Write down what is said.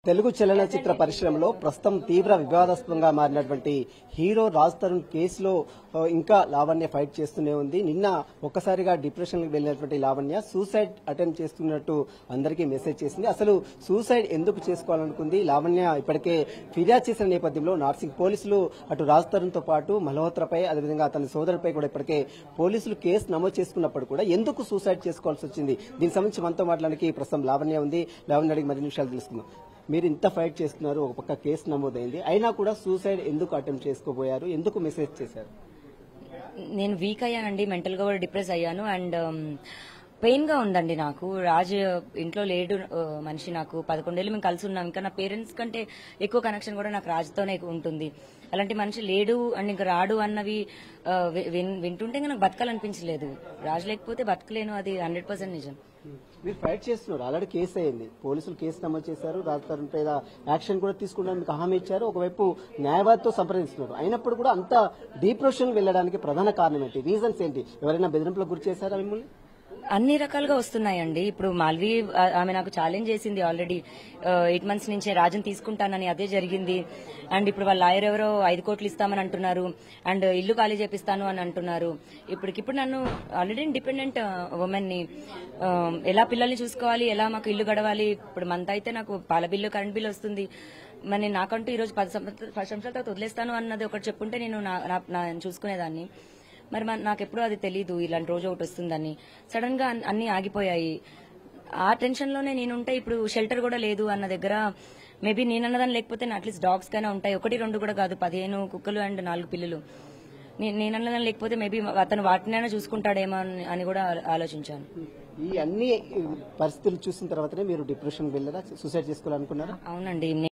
తెలుగు చలనచిత్ర పరిశ్రమలో ప్రస్తుతం తీవ్ర వివాదాస్పదంగా మారినటువంటి హీరో రాజ్ తరుణ్ కేసులో ఆ, ఇంకా లావణ్య ఫైట్ చేస్తూనే ఉంది నిన్న ఒక్కసారిగా డిప్రెషన్ కి వెళ్ళినటువంటి లావణ్య సూసైడ్ అటెంప్ట్ చేస్తున్నట్టు అందరికీ మెసేజ్ చేసింది అసలు సూసైడ్ ఎందుకు చేసుకోవాలనుకుంది లావణ్య ఇప్పటికే ఫిర్యాదు చేసిన నేపథ్యంలో నార్సింగ్ పోలీసులు అటు రాజ్ తరుణ్ తో పాటు మల్హోత్రపై అదేవిధంగా అతని సోదరుపై కూడా ఇప్పటికే పోలీసులు కేసు నమోదు చేసుకున్నప్పుడు కూడా ఎందుకు సూసైడ్ చేసుకోవాల్సి వచ్చింది దీనికి సంబంధించి మనతో మాట్లాడడానికి ప్రస్తుతం లావణ్య ఉంది లావణ్య అడిగి మరిన్ని విషయాలు తెలుసుకుందాం మీరు ఇంత ఫైట్ చేస్తున్నారు ఒక పక్క కేసు నమోదైంది అయినా కూడా సూసైడ్ ఎందుకు అటెంప్ట్ చేసుకోబోయారు ఎందుకు మెసేజ్ చేశారు నేను వీక్ అయ్యానండి మెంటల్ గా కూడా డిప్రెస్ అయ్యాను అండ్ పెయిన్ గా ఉందండి నాకు రాజ్ ఇంట్లో లేడు ఆ, మనిషి నాకు పదకొండేళ్ళు మేము కలిసి ఉన్నాం ఇంకా నా పేరెంట్స్ కంటే ఎక్కువ కనెక్షన్ కూడా నాకు రాజుతోనే ఉంటుంది అలాంటి మనిషి లేడు అండ్ ఇంకా రాడు అన్నవి ఆ, వి- విన్- వింటుంటే ఇంకా నాకు బతకాలనిపించలేదు రాజు లేకపోతే బతకలేను అది హండ్రెడ్ పర్సెంట్ నిజం మీరు ఫైట్ చేస్తున్నారు ఆల్రెడీ కేసు అయింది పోలీసులు కేసు నమోదు చేశారు రాజధాని మీద యాక్షన్ కూడా తీసుకుంటానికి మీకు హామీ ఇచ్చారు ఒకవైపు న్యాయవాదితో సంప్రదిస్తున్నారు అయినప్పుడు కూడా అంత డిప్రెషన్ వెళ్ళడానికి ప్రధాన కారణం ఏంటి రీజన్స్ ఏంటి ఎవరైనా బెదిరింపులకు గురి చేశారా మిమ్మల్ని అన్ని రకాలుగా వస్తున్నాయండి ఇప్పుడు మాల్వి ఆ- ఆమె నాకు ఛాలెంజ్ చేసింది ఆల్రెడీ ఎయిట్ మంత్స్ నుంచే రాజన్ తీసుకుంటానని అదే జరిగింది అండ్ ఇప్పుడు వాళ్ళ లాయర్ ఎవరో ఐదు కోట్లు ఇస్తామని అంటున్నారు అండ్ ఇల్లు ఖాళీ చేపిస్తాను అని అంటున్నారు ఇప్పటికిప్పుడు నన్ను ఆల్రెడీ ఇండిపెండెంట్ ఉమెన్ ని ఆ, ఎలా పిల్లల్ని చూసుకోవాలి ఎలా మాకు ఇల్లు గడవాలి ఇప్పుడు మంత్ అయితే నాకు పాల బిల్లు కరెంట్ బిల్లు వస్తుంది మరి నేను నాకంటూ ఈ రోజు పది సంవత్సరాల పది సంవత్సరాల తర్వాత వదిలేస్తాను అన్నది ఒకటి చెప్పుంటే నేను నా- నా- నా- చూసుకునేదాన్ని మరి మన- నాకు ఎప్పుడూ అది తెలీదు ఇలాంటి రోజు ఒకటి వస్తుందని సడన్ గా అన్- అన్ని ఆగిపోయాయి ఆ టెన్షన్ లోనే నేనుంటే ఇప్పుడు షెల్టర్ కూడా లేదు అన్న దగ్గర మేబీ నేనన్నదాన్ని లేకపోతే అట్లీస్ట్ డాగ్స్ కైనా ఉంటాయి ఒకటి రెండు కూడా కాదు పదిహేను కుక్కలు అండ్ నాలుగు పిల్లలు నే- నేనన్నదాన్ని లేకపోతే మేబీ అతను వాటినైనా చూసుకుంటాడేమో అని- అని కూడా ఆ- ఆలోచించాను ఈ అన్ని పరిస్థితులు చూసిన తర్వాతనే మీరు డిప్రెషన్ వెళ్ళరా సూసైడ్ చేసుకోవాలనుకున్నారా అవునండి